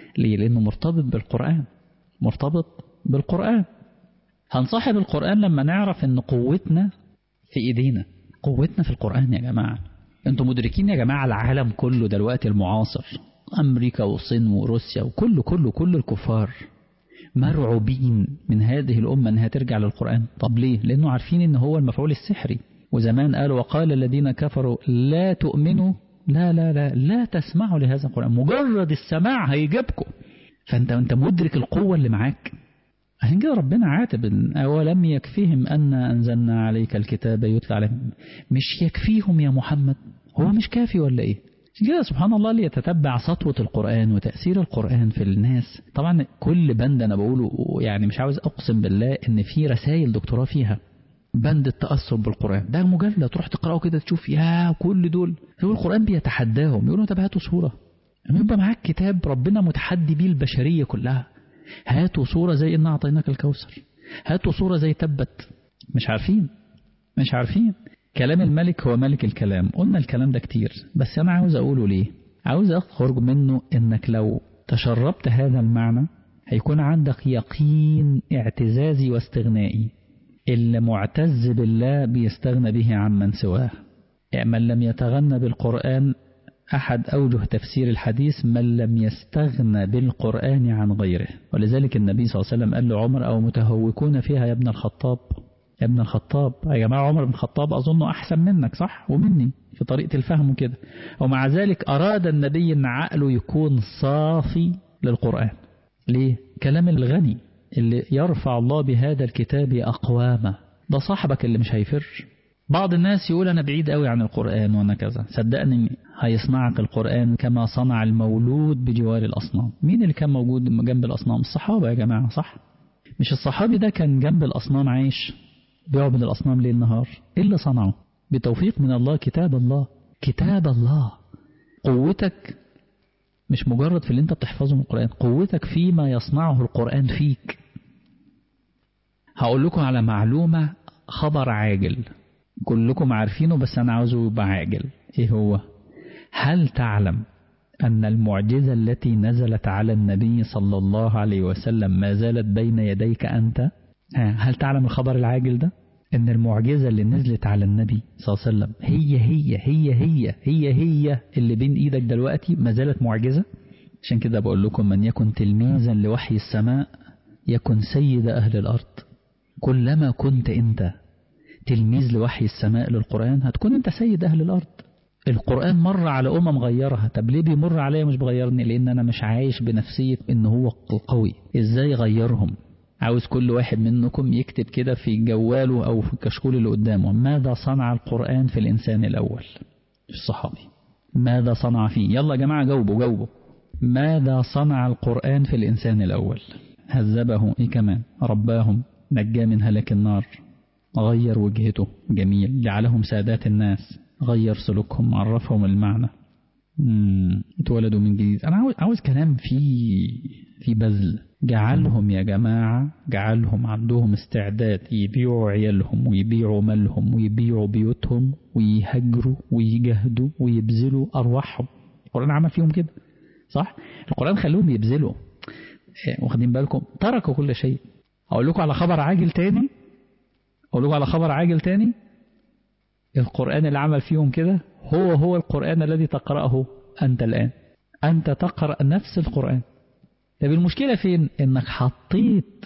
ليه لأنه مرتبط بالقرآن مرتبط بالقرآن هنصاحب القرآن لما نعرف ان قوتنا في ايدينا قوتنا في القرآن يا جماعة انتوا مدركين يا جماعة العالم كله دلوقتي المعاصر امريكا والصين وروسيا وكله كله كل الكفار مرعوبين من هذه الأمة أنها ترجع للقرآن طب ليه؟ لأنه عارفين أن هو المفعول السحري وزمان قالوا وقال الذين كفروا لا تؤمنوا لا لا لا لا تسمعوا لهذا القرآن مجرد السماع هيجيبكم فأنت أنت مدرك القوة اللي معاك عشان كده ربنا عاتب أولم يكفيهم أن أنزلنا عليك الكتاب يتلى عليهم مش يكفيهم يا محمد هو مش كافي ولا إيه عشان كده سبحان الله اللي يتتبع سطوة القرآن وتأثير القرآن في الناس طبعا كل بند أنا بقوله يعني مش عاوز أقسم بالله إن في رسائل دكتوراه فيها بند التأثر بالقرآن ده مجلد تروح تقرأه كده تشوف يا كل دول هو القرآن بيتحداهم يقولوا طب هاتوا صورة يبقى معاك كتاب ربنا متحدي بيه البشرية كلها هاتوا صورة زي إن أعطيناك الكوثر هاتوا صورة زي تبت مش عارفين مش عارفين كلام الملك هو ملك الكلام قلنا الكلام ده كتير بس أنا عاوز أقوله ليه عاوز أخرج منه إنك لو تشربت هذا المعنى هيكون عندك يقين اعتزازي واستغنائي اللي معتز بالله بيستغنى به عمن سواه من لم يتغنى بالقرآن أحد أوجه تفسير الحديث من لم يستغنى بالقرآن عن غيره ولذلك النبي صلى الله عليه وسلم قال لعمر أو متهوكون فيها يا ابن الخطاب يا ابن الخطاب يا جماعة عمر بن الخطاب أظنه أحسن منك صح ومني في طريقة الفهم وكده ومع ذلك أراد النبي أن عقله يكون صافي للقرآن ليه؟ كلام الغني اللي يرفع الله بهذا الكتاب أقوامه ده صاحبك اللي مش هيفر بعض الناس يقول أنا بعيد قوي عن القرآن وأنا كذا صدقني هيصنعك القرآن كما صنع المولود بجوار الأصنام مين اللي كان موجود جنب الأصنام الصحابة يا جماعة صح مش الصحابي ده كان جنب الأصنام عايش بيعبد الأصنام ليل نهار إيه اللي صنعه بتوفيق من الله كتاب الله كتاب الله قوتك مش مجرد في اللي انت بتحفظه من القرآن قوتك فيما يصنعه القرآن فيك هقول لكم على معلومة خبر عاجل كلكم عارفينه بس أنا عاوزه يبقى عاجل إيه هو هل تعلم أن المعجزة التي نزلت على النبي صلى الله عليه وسلم ما زالت بين يديك أنت هل تعلم الخبر العاجل ده أن المعجزة اللي نزلت على النبي صلى الله عليه وسلم هي هي هي هي هي هي اللي بين إيدك دلوقتي ما زالت معجزة عشان كده بقول لكم من يكن تلميذا لوحي السماء يكن سيد أهل الأرض كلما كنت أنت تلميذ لوحي السماء للقرآن هتكون أنت سيد أهل الأرض القرآن مر على أمم غيرها طب ليه بيمر عليا مش بغيرني لأن أنا مش عايش بنفسية إن هو القوي إزاي غيرهم عاوز كل واحد منكم يكتب كده في جواله أو في الكشكول اللي قدامه ماذا صنع القرآن في الإنسان الأول الصحابي ماذا صنع فيه يلا يا جماعة جاوبوا جاوبوا ماذا صنع القرآن في الإنسان الأول هذبه إيه كمان رباهم نجاه من هلك النار غير وجهته جميل جعلهم سادات الناس غير سلوكهم عرفهم المعنى اتولدوا من جديد أنا عاوز, عاوز كلام فيه في بذل جعلهم يا جماعة جعلهم عندهم استعداد يبيعوا عيالهم ويبيعوا مالهم ويبيعوا بيوتهم ويهجروا ويجهدوا ويبذلوا أرواحهم القرآن عمل فيهم كده صح القرآن خلوهم يبذلوا واخدين بالكم تركوا كل شيء أقول لكم على خبر عاجل تاني أقول لكم على خبر عاجل تاني القرآن اللي عمل فيهم كده هو هو القرآن الذي تقرأه أنت الآن أنت تقرأ نفس القرآن طب المشكلة فين إنك حطيت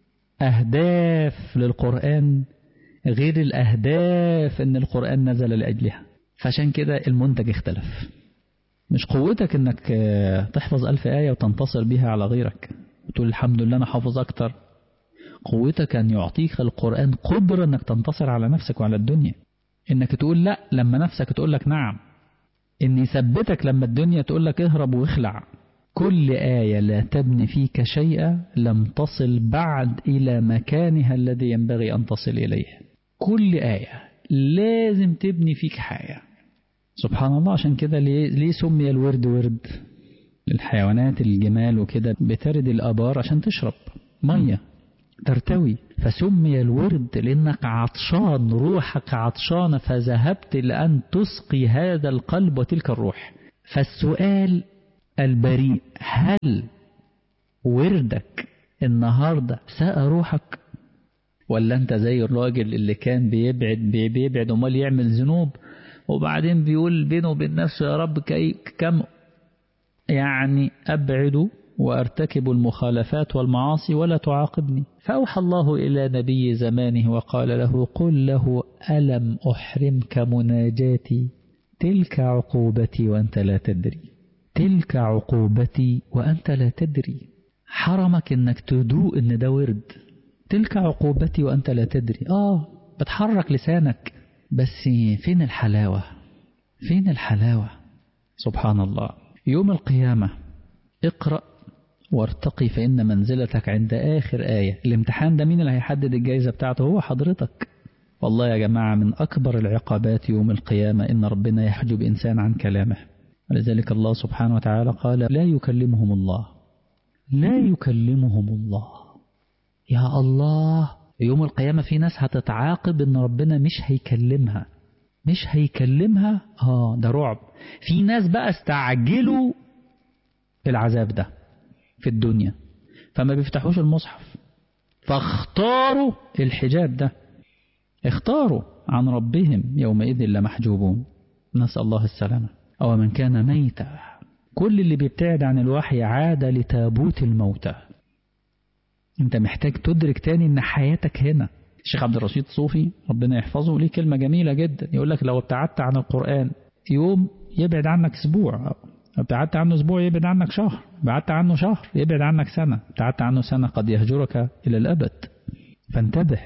أهداف للقرآن غير الأهداف إن القرآن نزل لأجلها فعشان كده المنتج اختلف مش قوتك إنك تحفظ ألف آية وتنتصر بها على غيرك وتقول الحمد لله أنا حافظ أكتر قوتك أن يعطيك القرآن قدرة أنك تنتصر على نفسك وعلى الدنيا إنك تقول لا لما نفسك تقول لك نعم إن يثبتك لما الدنيا تقول لك اهرب واخلع كل آية لا تبني فيك شيئا لم تصل بعد إلى مكانها الذي ينبغي أن تصل إليه كل آية لازم تبني فيك حاجة سبحان الله عشان كده ليه, ليه سمي الورد ورد للحيوانات الجمال وكده بترد الأبار عشان تشرب مية ترتوي فسمي الورد لأنك عطشان روحك عطشانة فذهبت لأن تسقي هذا القلب وتلك الروح فالسؤال البريء هل وردك النهاردة ساء روحك ولا انت زي الراجل اللي كان بيبعد بيبعد امال يعمل ذنوب وبعدين بيقول بينه وبين نفسه يا رب كم يعني أبعد وأرتكب المخالفات والمعاصي ولا تعاقبني فأوحى الله إلى نبي زمانه وقال له قل له ألم أحرمك مناجاتي تلك عقوبتي وأنت لا تدري تلك عقوبتي وأنت لا تدري حرمك إنك تدوق إن ده ورد تلك عقوبتي وأنت لا تدري آه بتحرك لسانك بس فين الحلاوة فين الحلاوة سبحان الله يوم القيامة اقرأ وارتقي فإن منزلتك عند آخر آية الامتحان ده مين اللي هيحدد الجائزة بتاعته هو حضرتك والله يا جماعة من أكبر العقابات يوم القيامة إن ربنا يحجب إنسان عن كلامه ولذلك الله سبحانه وتعالى قال لا يكلمهم الله لا يكلمهم الله يا الله يوم القيامة في ناس هتتعاقب إن ربنا مش هيكلمها مش هيكلمها آه ده رعب في ناس بقى استعجلوا العذاب ده في الدنيا فما بيفتحوش المصحف فاختاروا الحجاب ده اختاروا عن ربهم يومئذ لمحجوبون نسأل الله السلامة أو من كان ميتا كل اللي بيبتعد عن الوحي عاد لتابوت الموتى انت محتاج تدرك تاني ان حياتك هنا الشيخ عبد الرشيد صوفي ربنا يحفظه ليه كلمة جميلة جدا يقول لك لو ابتعدت عن القرآن يوم يبعد عنك اسبوع ابتعدت عنه اسبوع يبعد عنك شهر بعدت عنه شهر يبعد عنك سنة ابتعدت عنه سنة قد يهجرك إلى الأبد فانتبه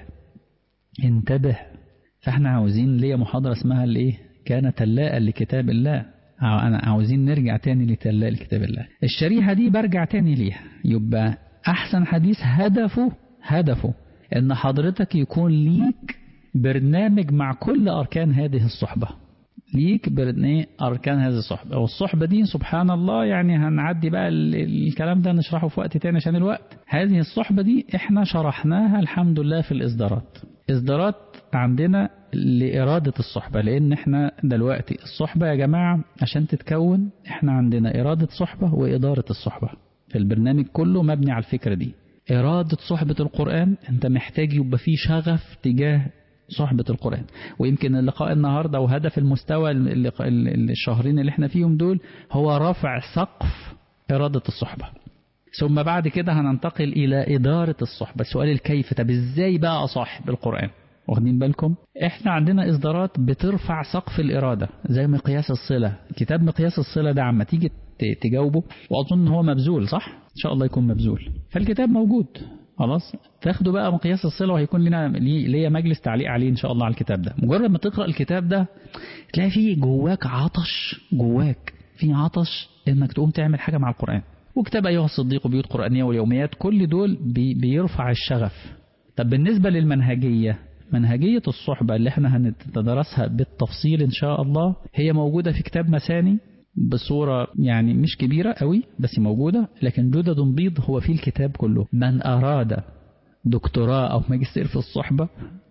انتبه فاحنا عاوزين ليا محاضرة اسمها الايه كان تلاء لكتاب الله أنا عاوزين نرجع تاني لتلاء لكتاب الله الشريحة دي برجع تاني ليها يبقى أحسن حديث هدفه هدفه إن حضرتك يكون ليك برنامج مع كل أركان هذه الصحبة ليك برنامج أركان هذه الصحبة والصحبة دي سبحان الله يعني هنعدي بقى الكلام ده نشرحه في وقت تاني عشان الوقت هذه الصحبة دي احنا شرحناها الحمد لله في الإصدارات إصدارات عندنا لإرادة الصحبة لأن احنا دلوقتي الصحبة يا جماعة عشان تتكون احنا عندنا إرادة صحبة وإدارة الصحبة في البرنامج كله مبني على الفكرة دي إرادة صحبة القرآن أنت محتاج يبقى فيه شغف تجاه صحبة القرآن ويمكن اللقاء النهاردة وهدف المستوى الشهرين اللي احنا فيهم دول هو رفع سقف إرادة الصحبة ثم بعد كده هننتقل إلى إدارة الصحبة سؤال الكيف طب إزاي بقى أصاحب القرآن واخدين بالكم احنا عندنا اصدارات بترفع سقف الإرادة زي مقياس الصلة كتاب مقياس الصلة ده عما تيجي تجاوبه وأظن هو مبذول صح إن شاء الله يكون مبذول فالكتاب موجود خلاص تاخدوا بقى مقياس الصلة وهيكون لنا ليا مجلس تعليق عليه إن شاء الله على الكتاب ده مجرد ما تقرأ الكتاب ده تلاقي فيه جواك عطش جواك في عطش إنك تقوم تعمل حاجة مع القرآن وكتاب أيها الصديق وبيوت قرآنية واليوميات كل دول بي بيرفع الشغف طب بالنسبة للمنهجية منهجية الصحبة اللي احنا هنتدرسها بالتفصيل إن شاء الله هي موجودة في كتاب مساني بصورة يعني مش كبيرة قوي بس موجودة لكن جدد بيض هو في الكتاب كله من أراد دكتوراه أو ماجستير في الصحبة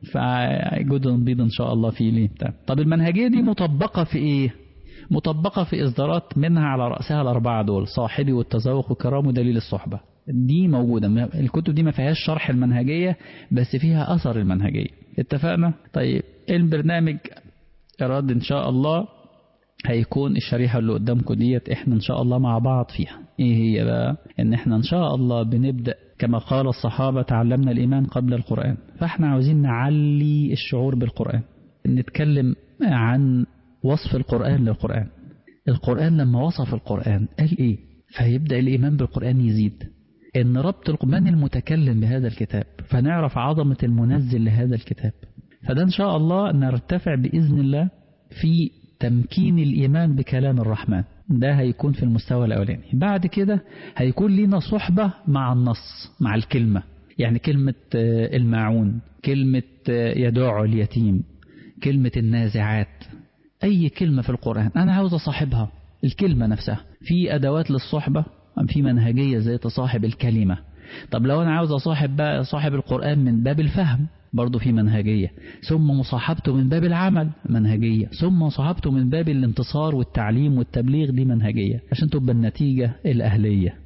فجدد بيض إن شاء الله في ليه طب المنهجية دي مطبقة في إيه مطبقة في إصدارات منها على رأسها الأربعة دول صاحبي والتذوق وكرام ودليل الصحبة دي موجودة الكتب دي ما فيهاش شرح المنهجية بس فيها أثر المنهجية اتفقنا طيب البرنامج إراد إن شاء الله هيكون الشريحة اللي قدامكم ديت احنا ان شاء الله مع بعض فيها ايه هي بقى ان احنا ان شاء الله بنبدأ كما قال الصحابة تعلمنا الإيمان قبل القرآن فاحنا عاوزين نعلي الشعور بالقرآن نتكلم عن وصف القرآن للقرآن القرآن لما وصف القرآن قال ايه فيبدأ الإيمان بالقرآن يزيد ان ربط من المتكلم بهذا الكتاب فنعرف عظمة المنزل لهذا الكتاب فده ان شاء الله نرتفع بإذن الله في تمكين الإيمان بكلام الرحمن ده هيكون في المستوى الأولاني بعد كده هيكون لنا صحبة مع النص مع الكلمة يعني كلمة الماعون كلمة يدع اليتيم كلمة النازعات أي كلمة في القرآن أنا عاوز أصاحبها الكلمة نفسها في أدوات للصحبة في منهجية زي تصاحب الكلمة طب لو أنا عاوز أصاحب بقى صاحب القرآن من باب الفهم برضه في منهجية ثم مصاحبته من باب العمل منهجية ثم مصاحبته من باب الانتصار والتعليم والتبليغ دي منهجية عشان تبقى النتيجة الأهلية